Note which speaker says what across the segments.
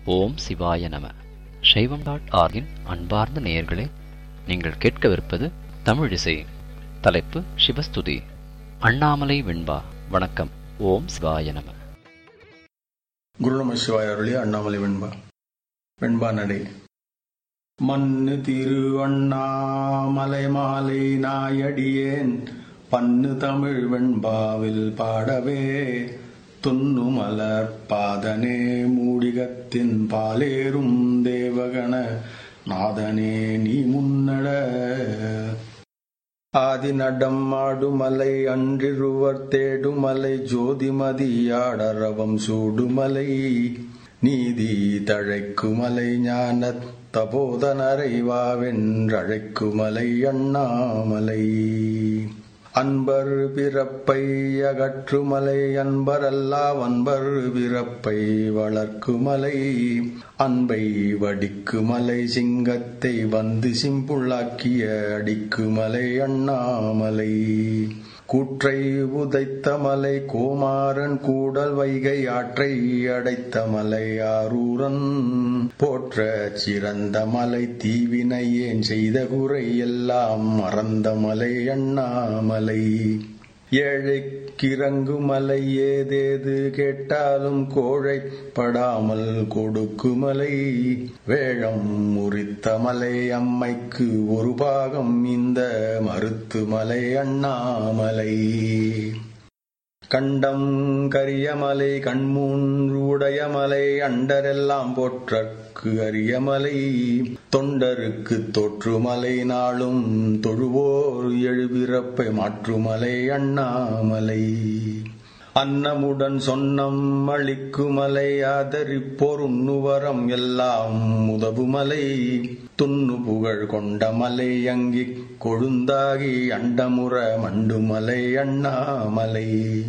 Speaker 1: ஓம் சிவாய நம சைவம் டாட் ஆர்கின் அன்பார்ந்த நேயர்களே நீங்கள் கேட்கவிருப்பது தமிழிசை தலைப்பு சிவஸ்துதி அண்ணாமலை வெண்பா வணக்கம் ஓம் சிவாய நம
Speaker 2: குருநம சிவாய அருளிய அண்ணாமலை வெண்பா வெண்பா நடை மண்ணு திரு அண்ணாமலை மாலை நாயடியேன் பன்னு தமிழ் வெண்பாவில் பாடவே துண்ணு மலர் பாதனே மூடிகத்தின் பாலேரும் தேவகண நாதனே நீ முன்னட ஆதி நடம் ஆடுமலை அன்றிருவர் தேடுமலை ஜோதிமதியாடரவம் சூடுமலை நீதி தழைக்குமலை ஞான தபோதனரைவாவென்றழைக்குமலை அண்ணாமலை அன்பர் பிறப்பை அகற்றுமலை அன்பரல்லா வன்பர் பிறப்பை வளர்க்குமலை அன்பை வடிக்குமலை சிங்கத்தை வந்து சிம்புள்ளாக்கிய அடிக்குமலை அண்ணாமலை கூற்றை உதைத்த மலை கோமாரன் கூடல் வைகை ஆற்றை அடைத்த மலை ஆரூரன் போற்ற சிறந்த மலை தீவினை ஏன் செய்த குறை எல்லாம் மறந்த மலை அண்ணாமலை ஏழைக்கிறங்கு மலை ஏதேது கேட்டாலும் கோழைப்படாமல் கொடுக்குமலை வேழம் முறித்த மலை அம்மைக்கு ஒரு பாகம் இந்த மருத்துமலை அண்ணாமலை கண்டம் கரியமலை கண்மூன்றுடையமலை அண்டரெல்லாம் போற்றற்கு அரியமலை தொண்டருக்கு தோற்றுமலை நாளும் தொழுவோர் எழுபிறப்பை மாற்றுமலை அண்ணாமலை அன்னமுடன் சொன்னம் அளிக்குமலை ஆதரிப்போர் உண்ணுவரம் எல்லாம் உதவுமலை துண்ணு புகழ் கொண்ட மலை அங்கிக் கொழுந்தாகி அண்டமுற மண்டுமலை அண்ணாமலை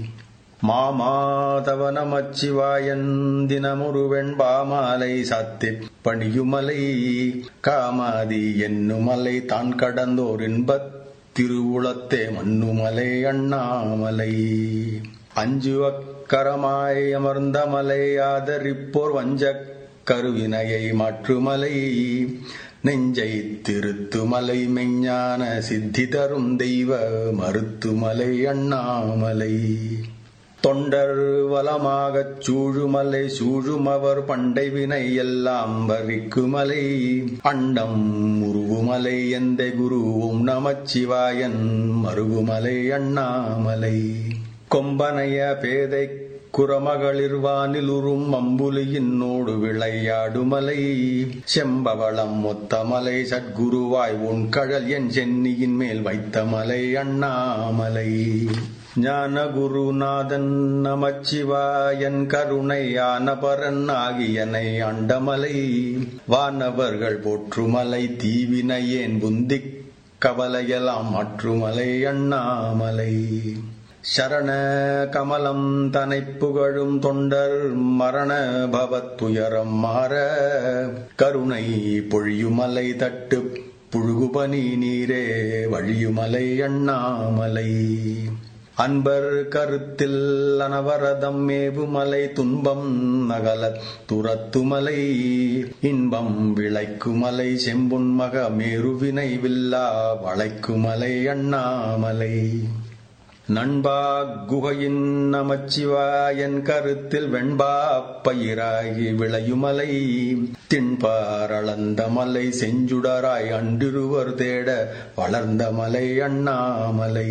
Speaker 2: மாமாதவனமச்சிவாயன் தினமுருவெண் பாமாலை சாத்திப் பணியுமலை காமாதி என்னுமலை தான் கடந்தோர் இன்பத் திருவுளத்தே மண்ணுமலை அண்ணாமலை அஞ்சு அக்கரமாய் அமர்ந்த மலை ஆதரிப்போர் வஞ்சக் கருவினையை மாற்றுமலை நெஞ்சை திருத்துமலை மெஞ்ஞான சித்தி தரும் தெய்வ மருத்துமலை அண்ணாமலை தொண்டர் வலமாகச் சூழுமலை சூழுமவர் பண்டை வினை எல்லாம் வரிக்குமலை அண்டம் உருவுமலை எந்த குருவும் நமச்சிவாயன் மருகுமலை அண்ணாமலை கொம்பனைய பேதை குரமகளிர்வானிலுறும் அம்புலியினோடு விளையாடுமலை செம்பவளம் மொத்தமலை சத்குருவாய் உன் கழல் என் சென்னியின் மேல் வைத்த மலை அண்ணாமலை ஞான குருநாதன் நமச்சிவாயன் கருணையான பரன் ஆகியனை அண்டமலை வானவர்கள் போற்றுமலை தீவினையேன் புந்திக் கவலையெல்லாம் மற்றுமலை அண்ணாமலை சரண கமலம் தனை புகழும் தொண்டர் மரண பவத்துயரம் மாற கருணை பொழியுமலை தட்டு புழுகுபனி நீரே வழியுமலை அண்ணாமலை அன்பர் கருத்தில் அனவரதம் மேவுமலை துன்பம் நகல துரத்துமலை இன்பம் விளைக்குமலை செம்புன்மக மேருவினை வில்லா வளைக்குமலை அண்ணாமலை நண்பா குகையின் நமச்சிவாயன் கருத்தில் வெண்பா பயிராகி விளையுமலை திண்பாரளந்த மலை செஞ்சுடராய் அண்டிருவர் தேட வளர்ந்த மலை அண்ணாமலை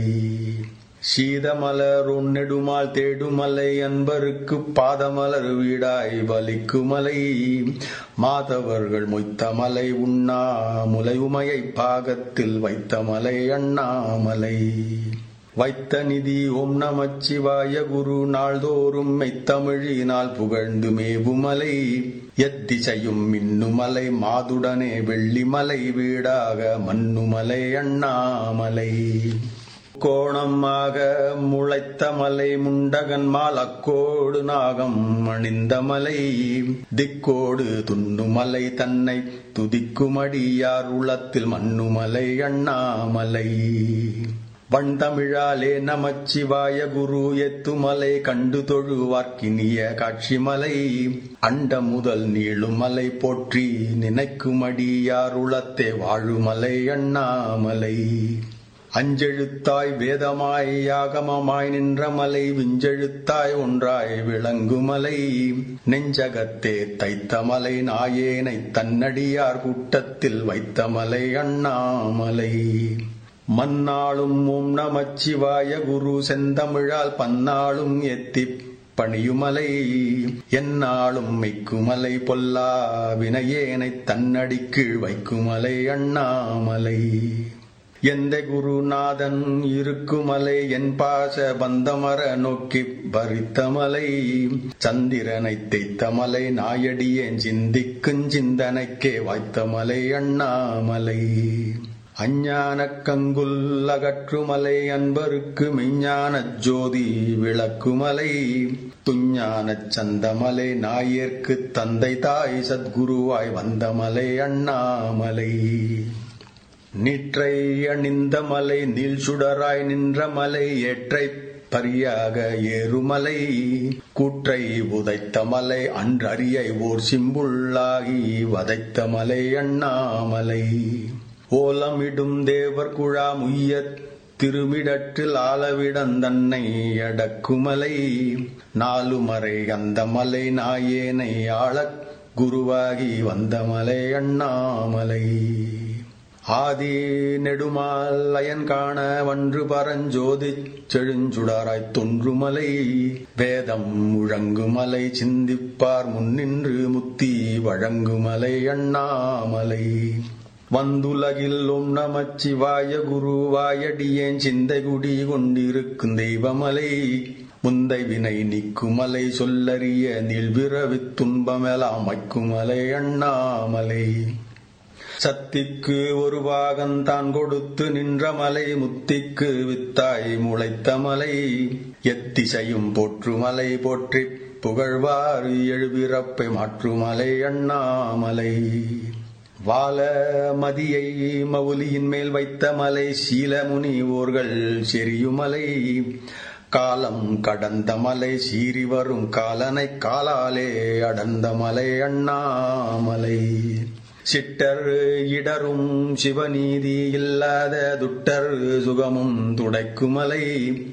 Speaker 2: சீதமலர் உன்னெடுமால் தேடுமலை அன்பருக்கு பாதமலர் வீடாய் வலிக்குமலை மாதவர்கள் மொய்த்த மலை உண்ணா முலை உமையை பாகத்தில் வைத்த மலை அண்ணாமலை வைத்த நிதி ஓம் நமச்சிவாய குரு நாள்தோறும் மெய்த்தமிழினால் புகழ்ந்து மேவுமலை எத்திசையும் மின்னுமலை மாதுடனே வெள்ளிமலை வீடாக மண்ணுமலை அண்ணாமலை கோணமாக முளைத்த மலை முண்டகன் மாலக்கோடு நாகம் அணிந்த மலை திக்கோடு துண்ணுமலை தன்னை துதிக்குமடியார் உள்ளத்தில் மண்ணுமலை அண்ணாமலை வண்தமிழாலே நமச்சிவாய குரு எத்துமலை கண்டு தொழுவார்க்கினிய காட்சிமலை அண்ட முதல் நீளுமலை போற்றி நினைக்குமடியார் உளத்தே வாழுமலை அண்ணாமலை அஞ்செழுத்தாய் வேதமாய் யாகமமாய் நின்ற மலை விஞ்செழுத்தாய் ஒன்றாய் விளங்குமலை நெஞ்சகத்தே தைத்த மலை நாயேனை தன்னடியார் கூட்டத்தில் வைத்த மலை அண்ணாமலை மன்னாளும் ஓம் நமச்சிவாய குரு செந்தமிழால் பன்னாளும் எத்திப் பணியுமலை என்னாலும் மெய்க்குமலை பொல்லா வினையேனைத் தன்னடிக்கீழ் வைக்குமலை அண்ணாமலை எந்த குருநாதன் இருக்குமலை என் பாச பந்தமர நோக்கி பறித்தமலை சந்திரனை தேய்த்தமலை நாயடியேன் சிந்திக்குஞ் சிந்தனைக்கே வாய்த்தமலை அண்ணாமலை அஞ்ஞான கங்குல் அகற்றுமலை அன்பருக்கு மெஞ்ஞான ஜோதி விளக்குமலை துஞ்ஞானச் சந்தமலை நாயர்க்கு தந்தை தாய் சத்குருவாய் வந்தமலை அண்ணாமலை நீற்றை அணிந்த மலை நீல் சுடராய் நின்ற மலை ஏற்றை பரியாக ஏறுமலை கூற்றை உதைத்த மலை அன்றறியை ஓர் சிம்புள்ளாகி வதைத்த மலை அண்ணாமலை ஓலமிடும் தேவர் குழாம் உய்யத் திருமிடற்றில் ஆளவிடந்தன்னை அடக்குமலை நாலு மறை அந்த மலை நாயேனை ஆளக் குருவாகி வந்த மலை அண்ணாமலை ஆதி நெடுமால் அயன் காண வன்று பரஞ்சோதி செழுஞ்சுடராய் தொன்றுமலை வேதம் முழங்குமலை சிந்திப்பார் முன்னின்று முத்தி வழங்குமலை அண்ணாமலை வந்துலகில் ஓம் நமச்சிவாய குருவாயடியேன் சிந்தை குடி கொண்டிருக்கும் தெய்வமலை முந்தை வினை நீக்குமலை சொல்லறிய நீள்விரவித் துன்பமெலாம் வைக்குமலை அண்ணாமலை சத்திக்கு ஒரு பாகம் தான் கொடுத்து நின்ற மலை முத்திக்கு வித்தாய் முளைத்த மலை எத்திசையும் போற்றுமலை போற்றி புகழ்வார் எழுபிறப்பை மாற்றுமலை அண்ணாமலை வால மதியை மவுலியின் மேல் வைத்த மலை சீலமுனி ஓர்கள் செரியுமலை காலம் கடந்த மலை சீறி வரும் காலனை காலாலே அடர்ந்த மலை அண்ணாமலை சிட்டர் இடரும் சிவநீதி இல்லாத துட்டர் சுகமும் துடைக்குமலை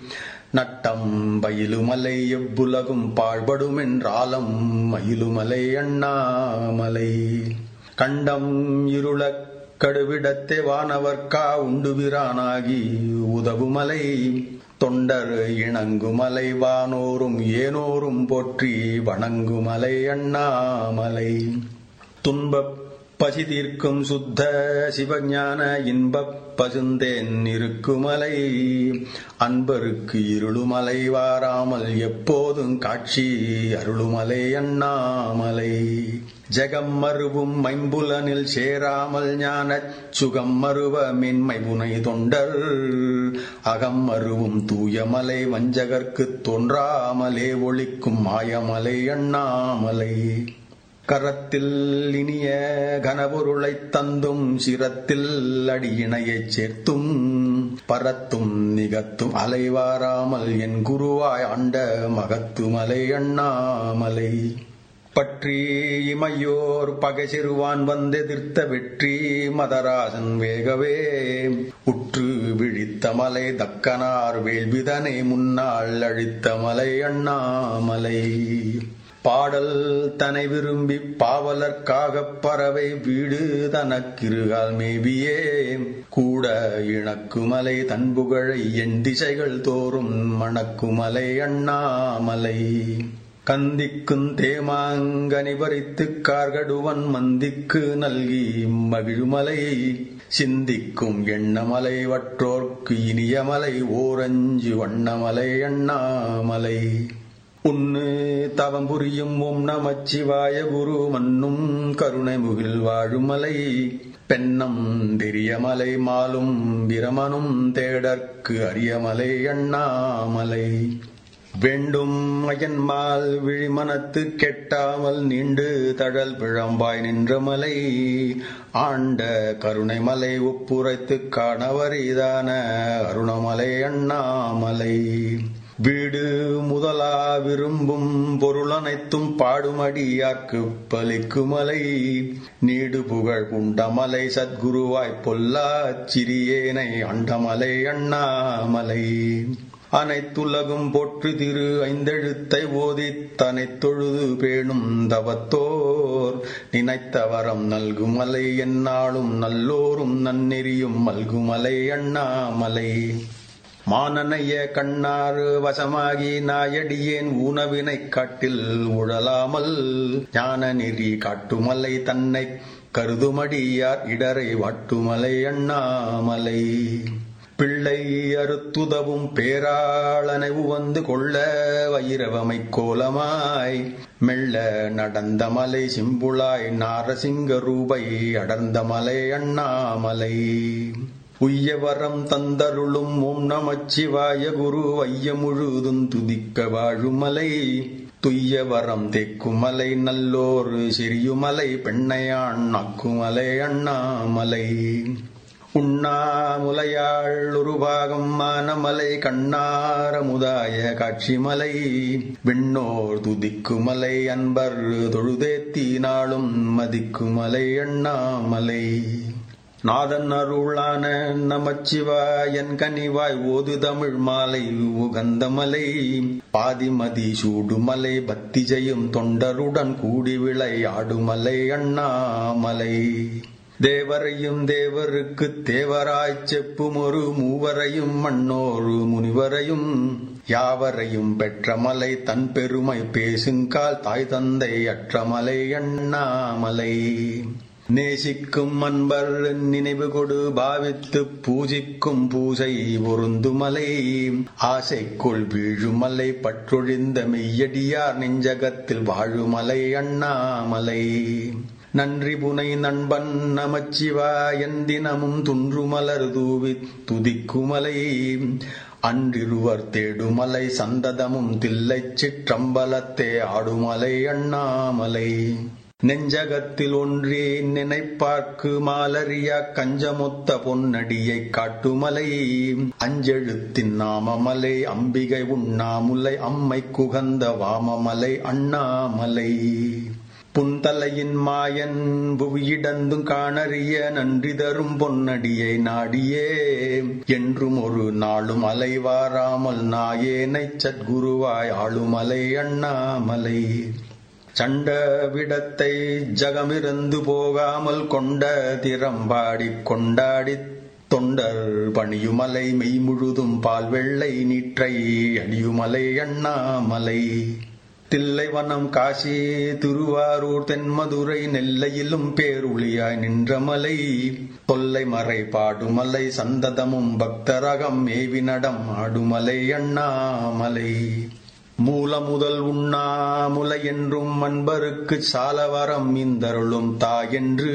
Speaker 2: நட்டம் பயிலுமலை எவ்வுலகும் பாழ்படுமென்றாலம் மயிலுமலை அண்ணாமலை கண்டம் இருளக் கடுவிடத்தே வானவர்க்கா உண்டுவிரானாகி உதவுமலை தொண்டர் இணங்குமலை வானோரும் ஏனோரும் போற்றி வணங்குமலை அண்ணாமலை துன்பப் பசி தீர்க்கும் சுத்த சிவஞான இன்பப் பசுந்தேன் இருக்குமலை அன்பருக்கு இருளுமலை வாராமல் எப்போதும் காட்சி அருளுமலை அண்ணாமலை ஜெகம் மறுவும் மைம்புலனில் சேராமல் ஞானச் சுகம் மறுவ மென்மை புனை தொண்டர் அகம் மறுவும் தூயமலை வஞ்சகர்க்குத் தோன்றாமலே ஒளிக்கும் மாயமலை அண்ணாமலை கரத்தில் இனிய கனபொருளைத் தந்தும் சிரத்தில் அடியினையைச் சேர்த்தும் பரத்தும் நிகத்தும் அலைவாராமல் என் குருவாய் ஆண்ட மகத்துமலை அண்ணாமலை பற்றி இமையோர் பகை சிறுவான் வந்தெதிர்த்த வெற்றி மதராசன் வேகவே உற்று விழித்த மலை தக்கனார் வேள்விதனை முன்னாள் அழித்த மலை அண்ணாமலை பாடல் தனை விரும்பி பாவலர்க்காகப் பறவை வீடு தனக்கிருகால் மேவியே கூட இணக்குமலை தன்புகழை என் திசைகள் தோறும் மணக்குமலை அண்ணாமலை கந்திக்குந் தேமாங்கனி பறித்துக் கார்கடுவன் மந்திக்கு நல்கி மகிழ்மலை சிந்திக்கும் எண்ணமலை வற்றோர்க்கு இனியமலை ஓரஞ்சு வண்ணமலை அண்ணாமலை உன்னு தவம் புரியும் ஓம் நமச்சிவாய குரு மன்னும் கருணை முகில் வாழுமலை பெண்ணம் பெரியமலை மாலும் பிரமனும் தேடற்கு அரியமலை அண்ணாமலை வேண்டும் அயன்மால் விழிமனத்து கெட்டாமல் நீண்டு தழல் பிழம்பாய் நின்ற மலை ஆண்ட கருணை மலை ஒப்புரைத்து காணவரிதான அருணமலை அண்ணாமலை வீடு முதலா விரும்பும் பொருளனைத்தும் பாடுமடியார்க்கு பலிக்குமலை நீடு புகழ் உண்டமலை சத்குருவாய் பொல்லா சிறியேனை அண்டமலை அண்ணாமலை அனைத்துலகும் போற்று திரு ஐந்தெழுத்தை ஓதித் தனைத் தொழுது பேணும் தவத்தோர் நினைத்தவரம் நல்குமலை என்னாலும் நல்லோரும் நன்னெறியும் மல்குமலை அண்ணாமலை மானனைய கண்ணாறு வசமாகி நாயடியேன் ஊனவினை காட்டில் உழலாமல் ஞான நெறி காட்டுமலை தன்னை கருதுமடியார் இடரை வாட்டுமலை அண்ணாமலை பிள்ளை அறுத்துதவும் பேராளனை வந்து கொள்ள வைரவமை கோலமாய் மெல்ல நடந்த மலை சிம்புளாய் நாரசிங்க ரூபை அடர்ந்த மலை அண்ணாமலை உய்யவரம் தந்தருளும் ஓம் நமச்சிவாய குரு ஐய முழுதும் துதிக்க வாழுமலை துய்யவரம் தெக்குமலை நல்லோர் சிறியுமலை பெண்ணையான் நக்குமலை அண்ணாமலை உண்ணாமுலையாள் ஒரு பாகம் மானமலை கண்ணாரமுதாய காட்சிமலை விண்ணோர் துதிக்குமலை அன்பர் தொழுதேத்தினாலும் மதிக்குமலை அண்ணாமலை நாதன் அருளான நமச்சிவாயன் கனிவாய் ஓது தமிழ் மாலை உகந்தமலை பாதிமதி சூடுமலை பக்தி செய்யும் தொண்டருடன் கூடி விளையாடுமலை அண்ணாமலை தேவரையும் தேவருக்கு தேவராய்ச் செப்பும் ஒரு மூவரையும் மண்ணோரு முனிவரையும் யாவரையும் பெற்ற மலை தன் பெருமை பேசுங்கால் தாய் தந்தை அற்ற மலை அண்ணாமலை நேசிக்கும் அன்பர் நினைவு கொடு பாவித்து பூஜிக்கும் பூசை பொருந்துமலை ஆசைக்குள் வீழுமலை பற்றொழிந்த மெய்யடியார் நெஞ்சகத்தில் வாழுமலை அண்ணாமலை நன்றி புனை நண்பன் நமச்சிவாயன் தினமும் துன்றுமலர் தூவி துதிக்குமலை அன்றிருவர் தேடுமலை சந்ததமும் தில்லைச் சிற்றம்பலத்தே ஆடுமலை அண்ணாமலை நெஞ்சகத்தில் ஒன்றே நினைப்பார்க்கு மாலரியா கஞ்சமொத்த பொன்னடியை காட்டுமலை அஞ்செழுத்தின் நாமமலை அம்பிகை உண்ணாமுலை அம்மை குகந்த வாமமலை அண்ணாமலை புந்தலையின் மாயன் புவியிடந்தும் காணறிய நன்றி தரும் பொன்னடியை நாடியே என்றும் ஒரு நாளும் அலைவாராமல் நாயேனைச் சத்குருவாய் ஆளுமலை அண்ணாமலை சண்ட விடத்தை ஜகமிருந்து போகாமல் கொண்ட திறம்பாடி கொண்டாடி தொண்டர் பணியுமலை மெய் முழுதும் பால் வெள்ளை நீற்றை அடியுமலை அண்ணாமலை தில்லைவனம் காசி திருவாரூர் தென்மதுரை நெல்லையிலும் பேருளியாய் நின்ற மலை தொல்லை மறை பாடுமலை சந்ததமும் பக்தரகம் மேவி நடம் ஆடுமலை அண்ணாமலை மூல முதல் உண்ணாமுலை என்றும் அன்பருக்கு சாலவரம் இந்தருளும் தாயென்று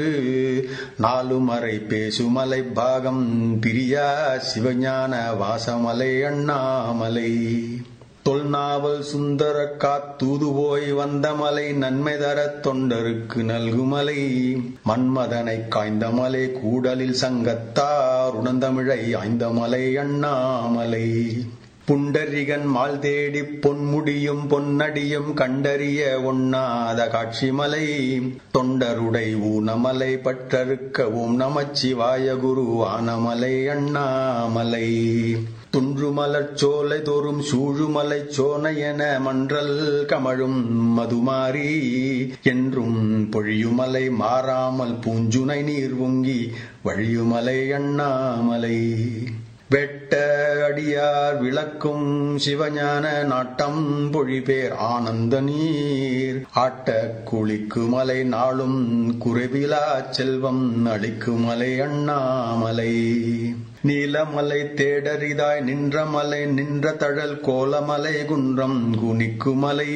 Speaker 2: நாலுமறை பேசுமலை பாகம் பிரியா சிவஞான வாசமலை அண்ணாமலை தொல்நாவல் சுந்தர காத்தூது போய் வந்த மலை நன்மை தர தொண்டருக்கு நல்குமலை மன்மதனை காய்ந்த மலை கூடலில் சங்கத்தார் உணர்ந்தமிழை ஆய்ந்த மலை அண்ணாமலை புண்டரிகன் மால் தேடி பொன்முடியும் பொன்னடியும் கண்டறிய ஒண்ணாத காட்சிமலை தொண்டருடை ஊனமலை பற்றறுக்க ஓம் நமச்சிவாய குரு ஆனமலை அண்ணாமலை துன்றுமலர் சோலை தோறும் சூழுமலை சோனை என மன்றல் கமழும் மதுமாரி என்றும் பொழியுமலை மாறாமல் பூஞ்சுனை நீர் பொங்கி வழியுமலை அண்ணாமலை வெட்ட அடியார் விளக்கும் சிவஞான நாட்டம் பொழிபேர் ஆனந்த நீர் ஆட்ட குளிக்குமலை நாளும் குறைவிலா செல்வம் அளிக்குமலை அண்ணாமலை நீலமலை தேடரிதாய் நின்ற மலை நின்ற தழல் கோலமலை குன்றம் குனிக்குமலை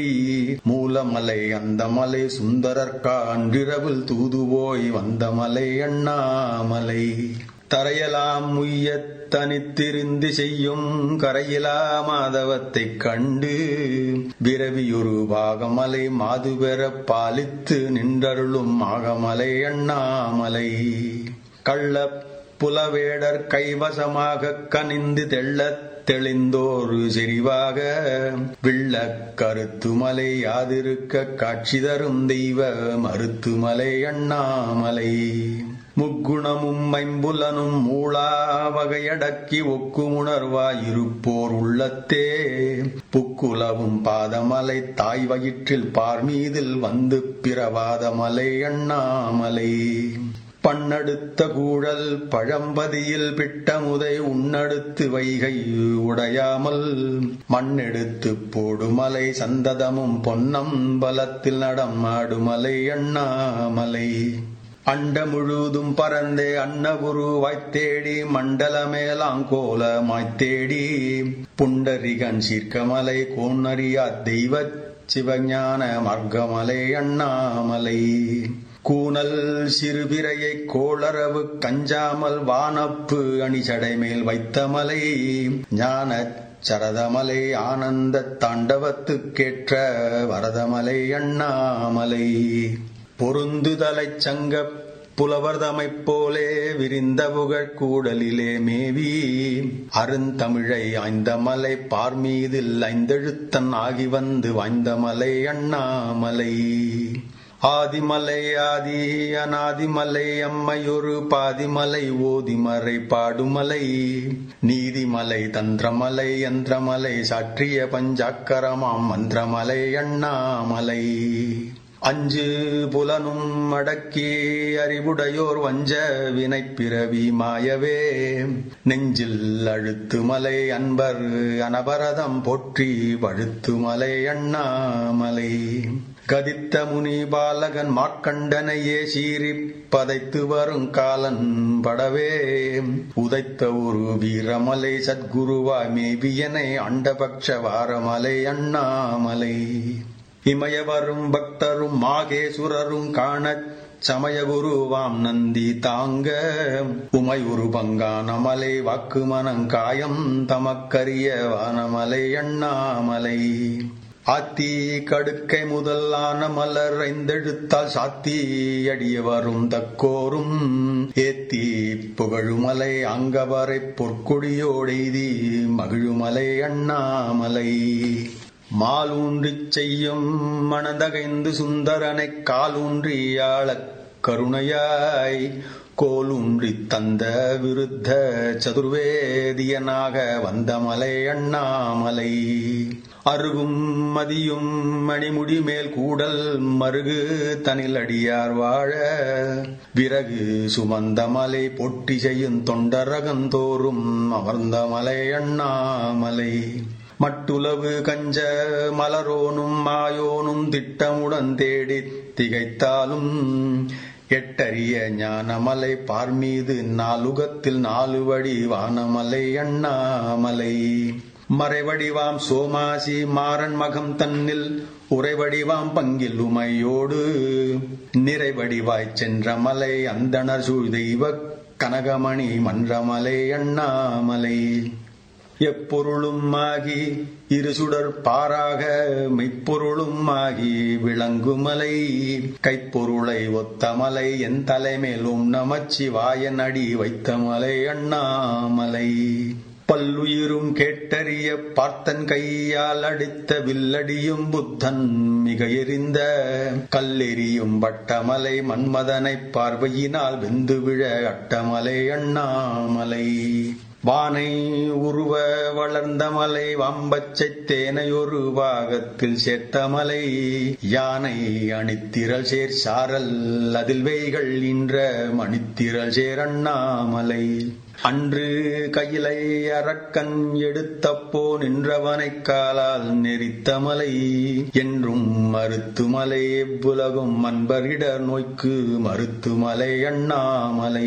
Speaker 2: மூலமலை அந்த மலை சுந்தரர்கா அன்றிரவில் தூதுவோய் வந்த மலை அண்ணாமலை தரையலாம் உய்யத் தனித்திருந்து செய்யும் கரையிலா மாதவத்தைக் கண்டு விரவியொரு பாகமலை மாது பெற பாலித்து நின்றருளும் ஆகமலை அண்ணாமலை கள்ள புலவேடர் கைவசமாக கனிந்து தெள்ளத் தெளிந்தோரு செறிவாக விள்ள கருத்துமலை யாதிருக்க காட்சி தரும் தெய்வ மருத்துமலை அண்ணாமலை முக்குணமும் ஐம்புலனும் மூளா வகையடக்கி ஒக்குமுணர்வாயிருப்போர் உள்ளத்தே புக்குலவும் பாதமலை தாய் வயிற்றில் பார்மீதில் வந்து பிறவாதமலை அண்ணாமலை பண்ணடுத்த கூழல் பழம்பதியில் பிட்டமுதை உன்னடுத்து வைகை உடையாமல் மண்ணெடுத்து போடுமலை சந்ததமும் பொன்னம் பலத்தில் நடம் ஆடுமலை அண்ணாமலை அண்ட முழுதும் பறந்தே அன்னகுரு வாய்த்தேடி மண்டலமேலாங்கோல மாய்த்தேடி புண்டரிகன் சீர்க்கமலை கோன்னறியா தெய்வ சிவஞான மார்க்கமலை அண்ணாமலை கூனல் சிறுபிரையை கோளரவு கஞ்சாமல் வானப்பு அணிசடை மேல் வைத்தமலை ஞான சரதமலை ஆனந்த தாண்டவத்துக்கேற்ற வரதமலை அண்ணாமலை பொருந்துதலைச் சங்க புலவர்தமைப் போலே விரிந்த புகழ் கூடலிலே மேவி அருந்தமிழை ஐந்தமலை பார்மீதில் ஐந்தெழுத்தன் ஆகி வந்து வாய்ந்தமலை அண்ணாமலை ஆதிமலை ஆதி அநாதிமலை அம்மையொரு பாதிமலை ஓதிமறை பாடுமலை நீதிமலை தந்திரமலை யந்திரமலை சாற்றிய பஞ்சாக்கரமாம் மந்திரமலை அண்ணாமலை அஞ்சு புலனும் அடக்கி அறிவுடையோர் வஞ்ச வினைப்பிறவி மாயவே நெஞ்சில் அழுத்துமலை அன்பர் அனபரதம் போற்றி வழுத்துமலை அண்ணாமலை கதித்த முனி பாலகன் மார்க்கண்டனையே சீறி பதைத்து வரும் காலன் படவே உதைத்த ஒரு வீரமலை சத்குருவாய் மேவியனை அண்டபக்ஷ வாரமலை அண்ணாமலை இமயவரும் பக்தரும் மாகேசுரரும் காணச் சமயகுருவாம் நந்தி தாங்க உமையுரு பங்கானமலை வாக்கு மனங்காயம் தமக்கரிய வானமலை அண்ணாமலை ஆத்தி கடுக்கை முதலான மலர் ஐந்தெழுத்தால் சாத்தி அடிய வரும் தக்கோரும் ஏத்தி புகழுமலை அங்கவரை பொற்கொடியோடெய்தி மகிழுமலை அண்ணாமலை மாலூன்றிச் செய்யும் மனதகைந்து சுந்தரனைக் காலூன்றியாளக் கருணையாய் கோலூன்றித் தந்த விருத்த சதுர்வேதியனாக வந்தமலை அண்ணாமலை அருகும் மதியும் மணிமுடி மேல் கூடல் மருகு தனிலடியார் வாழ விறகு சுமந்த மலை பொட்டி செய்யும் தொண்டரகந்தோறும் அமர்ந்த மலை அண்ணாமலை மட்டுளவு கஞ்ச மலரோனும் மாயோனும் திட்டமுடன் தேடித் திகைத்தாலும் எட்டரிய ஞானமலை பார்மீது நாலுகத்தில் நாலு வடி வானமலை அண்ணாமலை மறைவடிவாம் சோமாசி மாறன் மகம் தன்னில் உறைவடிவாம் பங்கில் உமையோடு நிறைவடிவாய்ச் சென்ற மலை அந்தணர் சூழ் தெய்வ கனகமணி மன்றமலை அண்ணாமலை எப்பொருளும் ஆகி இரு சுடர் பாராக மெய்ப்பொருளும் ஆகி விளங்குமலை கைப்பொருளை ஒத்தமலை என் தலைமேலும் நமச்சிவாயன் அடி வைத்தமலை அண்ணாமலை பல்லுயிரும் கேட்டறிய பார்த்தன் கையால் அடித்த வில்லடியும் புத்தன் மிக எரிந்த கல்லெறியும் வட்டமலை மன்மதனைப் பார்வையினால் வெந்து விழ அட்டமலை அண்ணாமலை வானை உருவ வளர்ந்த மலை வம்பச்சை தேனையொரு பாகத்தில் சேர்த்த மலை யானை அணித்திரள் சேர் சாரல் அதில் வெய்கள் இன்ற மணித்திரள் சேர் அண்ணாமலை அன்று கையிலை அரக்கன் எடுத்தப்போ நின்றவனைக் காலால் நெறித்த மலை என்றும் மருத்துமலை எவ்வுலகும் அன்பரிடர் நோய்க்கு மருத்துமலை அண்ணாமலை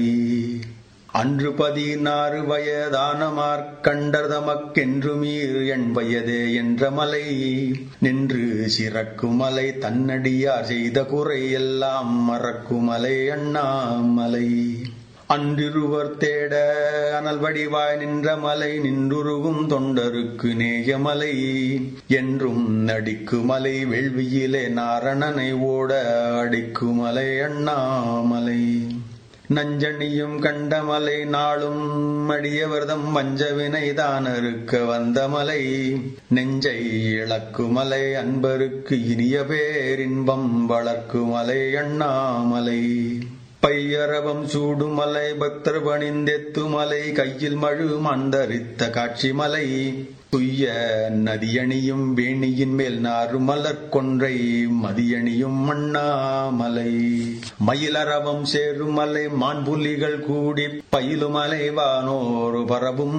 Speaker 2: அன்று பதினாறு வயதான மார்க்கண்டர் தமக்கென்றுமீர் என் வயதே என்ற மலை நின்று சிறக்குமலை தன்னடியார் செய்த குறை எல்லாம் மறக்குமலை அண்ணாமலை அன்றிருவர் தேட அனல் வடிவாய் நின்ற மலை நின்றுருகும் தொண்டருக்கு நேயமலை என்றும் நடிக்குமலை வேள்வியிலே நாரணனை ஓட அடிக்குமலை அண்ணாமலை நஞ்சணியும் கண்டமலை நாளும் அடியவர்தம் வஞ்சவினை தானறுக்க வந்தமலை நெஞ்சை இழக்குமலை அன்பருக்கு இனிய பேரின்பம் வளர்க்குமலை அண்ணாமலை பையரவம் சூடுமலை பக்தர் பணிந்தெத்துமலை கையில் மழு மந்தரித்த காட்சி மலை துய்ய நதியணியும் வேணியின் மேல் நாறுமலர் கொன்றை மதியணியும் மண்ணாமலை மயிலரவம் சேருமலை மான்புலிகள் கூடி பயிலுமலை வானோர் பரவும்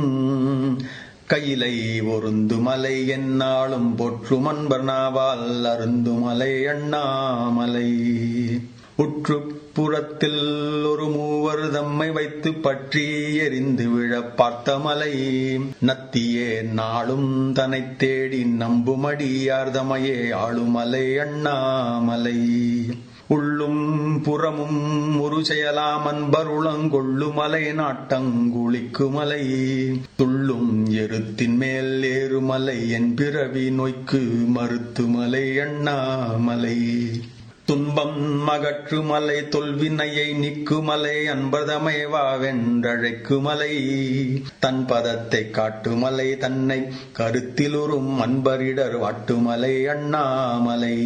Speaker 2: கையிலை ஒருந்துமலை என்னாலும் பொற்றும் அன்பர் நாவால் அருந்துமலை அண்ணாமலை உற்று புறத்தில் ஒரு மூவர் தம்மை வைத்து பற்றி எரிந்து விழ பார்த்த மலை நத்தியே நாளும் தன்னை தேடி நம்புமடியார்தமையே ஆளுமலை அண்ணாமலை உள்ளும் புறமும் ஒரு செயலாம் அன்பருளங்கொள்ளுமலை நாட்டங்குளிக்குமலை துள்ளும் எருத்தின் மேல் ஏறுமலை என் பிறவி நோய்க்கு மறுத்துமலை அண்ணாமலை துன்பம் மகற்றுமலை தொல்வினையை நிக்குமலை அன்பதமை வாவென்றழைக்குமலை தன் பதத்தை காட்டுமலை தன்னை கருத்திலுறும் அன்பரிடர் வாட்டுமலை அண்ணாமலை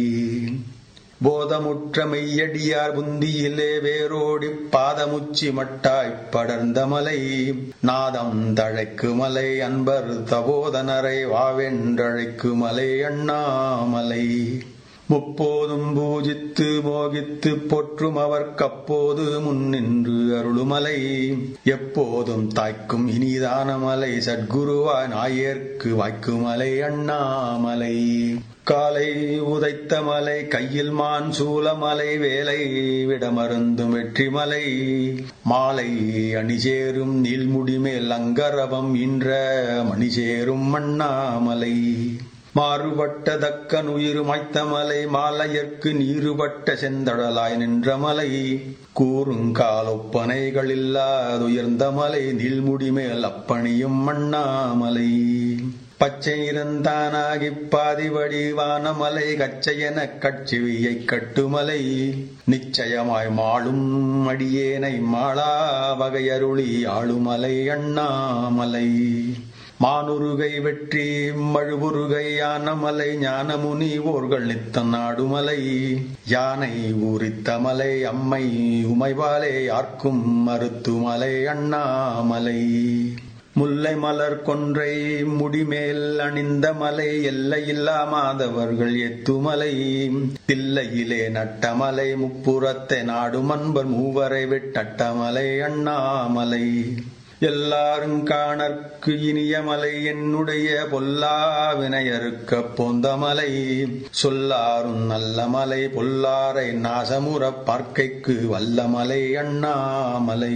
Speaker 2: போதமுற்ற மெய்யடியார் புந்தியிலே வேரோடி பாதமுச்சி மட்டாய்ப் படர்ந்த மலை நாதம் தழைக்கு மலை அன்பர் தபோதனரை வாவென்றழைக்கு மலை அண்ணாமலை முப்போதும் பூஜித்து மோகித்து போற்றும் அவர் கப்போது முன்னின்று அருளுமலை எப்போதும் தாய்க்கும் இனிதான மலை சத்குருவாய் நாயர்க்கு வாய்க்குமலை அண்ணாமலை காலை உதைத்த மலை கையில் மான் சூலமலை வேலை விடமருந்தும் வெற்றிமலை மாலை அணிசேரும் நீள்முடி மேல் அங்கரவம் இன்ற மணிசேரும் மண்ணாமலை மாறுபட்ட தக்கன் உயிர் மாய்த்த மலை மாலையர்க்கு நீருபட்ட செந்தழலாய் நின்ற மலை கூறுங்கால் ஒப்பனைகள் இல்லாதுயர்ந்த மலை நீள்முடி மேல் அப்பணியும் மண்ணாமலை பச்சை இருந்தானாகிப் பாதிவடி வானமலை கச்சையென கட்சிவியை கட்டுமலை நிச்சயமாய் மாளும் அடியேனை மாளா வகையருளி ஆளுமலை அண்ணாமலை மானுருகை வெற்றி மழுவுருகை யானமலை ஞானமுனி ஓர்கள் நித்த நாடுமலை யானை ஊரித்த மலை அம்மை உமைவாலே யார்க்கும் மருத்துமலை அண்ணாமலை முல்லை மலர் கொன்றை முடிமேல் அணிந்த மலை எல்லையில்லா மாதவர்கள் எத்துமலை தில்லையிலே நட்டமலை முப்புறத்தை நாடும் அன்பர் மூவரை விட்டட்டமலை அண்ணாமலை எல்லாரும் காணற்கு இனிய மலை என்னுடைய பொல்லா வினையறுக்க போந்த மலை சொல்லாரும் நல்ல மலை பொல்லாரை நாசமுற பார்க்கைக்கு வல்ல மலை அண்ணாமலை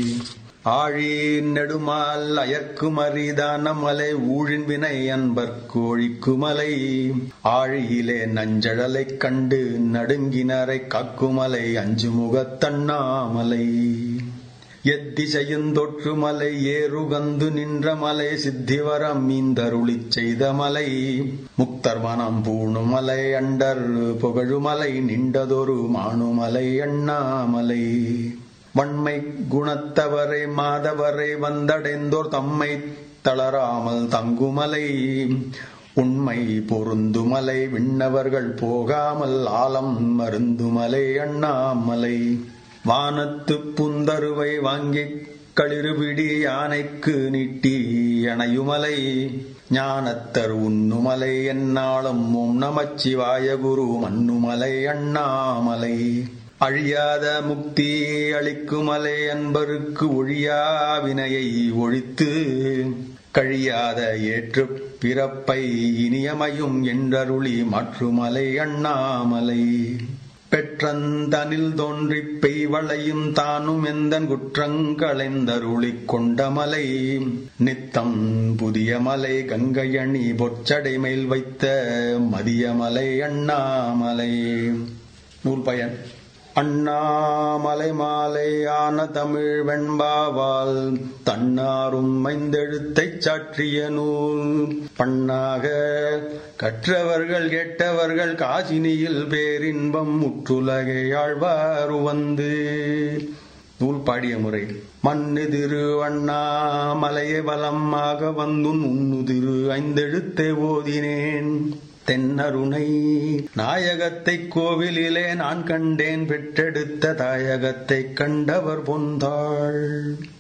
Speaker 2: ஆழி நெடுமால் அயர்க்குமரிதான மலை ஊழின் வினை அன்பர்க்கு ஒழிக்குமலை ஆழியிலே நஞ்சழலைக் கண்டு நடுங்கினரை காக்குமலை அஞ்சு முகத்தண்ணாமலை எத்திசையும் தொற்று மலை ஏறுகந்து நின்ற மலை சித்திவரம் மீந்தருளிச் செய்த மலை முக்தர் மனம் பூணுமலை அண்டர் புகழுமலை நின்றதொரு மானுமலை அண்ணாமலை வன்மை குணத்தவரை மாதவரை வந்தடைந்தோர் தம்மை தளராமல் தங்குமலை உண்மை பொருந்துமலை விண்ணவர்கள் போகாமல் ஆலம் மருந்துமலை அண்ணாமலை வானத்து புந்தருவை வாங்கிக் களிறுபிடி யானைக்கு நீட்டி அணையுமலை ஞானத்தர் உண்ணுமலை என்னாலும் ஓம் நமச்சிவாய குரு மண்ணுமலை அண்ணாமலை அழியாத முக்தி அளிக்குமலை அன்பருக்கு ஒழியா வினையை ஒழித்து கழியாத ஏற்று பிறப்பை இனியமையும் என்றருளி மற்றுமலை அண்ணாமலை பெற்றந்தனில் தோன்றிப் பெய்வளையும் தானும் எந்தன் குற்றங்களைந்தருளிக் கொண்டமலை நித்தம் புதிய மலை கங்கையணி பொற்சடை மேல் வைத்த மதியமலை அண்ணாமலை நூல் பயன் அண்ணாமலை மாலையான தமிழ் வெண்பாவால் தன்னாரும் மைந்தெழுத்தைச் சாற்றிய நூல் பண்ணாக கற்றவர்கள் கெட்டவர்கள் காசினியில் பேரின்பம் முற்றுலகை ஆழ்வார் வந்து நூல் பாடிய முறை மண்ணு திரு அண்ணாமலையை வலமாக வந்துன் உண்ணுதிரு ஐந்தெழுத்தை ஓதினேன் தென்னருணை நாயகத்தை கோவிலிலே நான் கண்டேன் பெற்றெடுத்த தாயகத்தை கண்டவர் பொந்தாள்